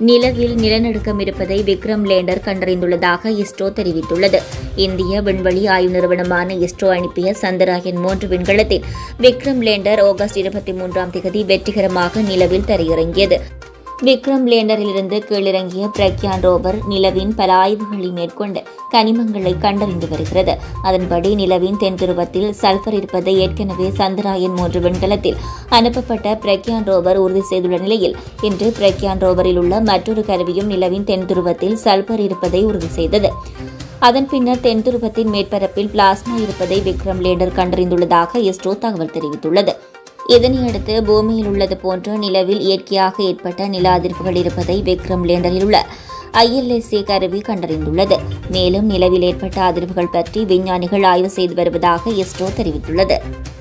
நிலவில் நிலநடுக்கம் இருப்பதை விக்ரம் லேண்டர் கண்டறிந்துள்ளதாக இஸ்ரோ தெரிவித்துள்ளது இந்திய விண்வெளி ஆய்வு நிறுவனமான இஸ்ரோ அனுப்பிய சந்திராயன் மூன்று விண்கலத்தில் விக்ரம் லேண்டர் ஆகஸ்ட் இருபத்தி மூன்றாம் தேதி வெற்றிகரமாக நிலவில் தரையிறங்கியது விக்ரம் லேண்டரிலிருந்து கீழிறங்கிய பிரக்யான் ரோவர் நிலவின் பல ஆய்வுகளை மேற்கொண்டு கனிமங்களை கண்டறிந்து வருகிறது அதன்படி நிலவின் தென் துருவத்தில் சல்பர் இருப்பதை ஏற்கனவே சந்திராயன் மூன்று விண்கலத்தில் அனுப்பப்பட்ட பிரக்யான் ரோவர் உறுதி செய்துள்ள நிலையில் இன்று பிரக்யான் ரோவரில் உள்ள மற்றொரு கருவியும் நிலவின் தென் துருவத்தில் சல்பர் இருப்பதை உறுதி செய்தது அதன் பின்னர் தென் துருவத்தின் மேற்பரப்பில் பிளாஸ்மா இருப்பதை விக்ரம் லேண்டர் கண்டறிந்துள்ளதாக இஸ்ரோ தகவல் தெரிவித்துள்ளது இதனையடுத்து பூமியில் உள்ளது போன்ற நிலவில் இயற்கையாக ஏற்பட்ட நில அதிர்வுகள் இருப்பதை விக்ரம் லேண்டரில் உள்ள ஐஎல்எஸ்ஏ கருவி கண்டறிந்துள்ளது மேலும் நிலவில் ஏற்பட்ட அதிர்வுகள் பற்றி விஞ்ஞானிகள் ஆய்வு செய்து வருவதாக இஸ்ரோ தெரிவித்துள்ளது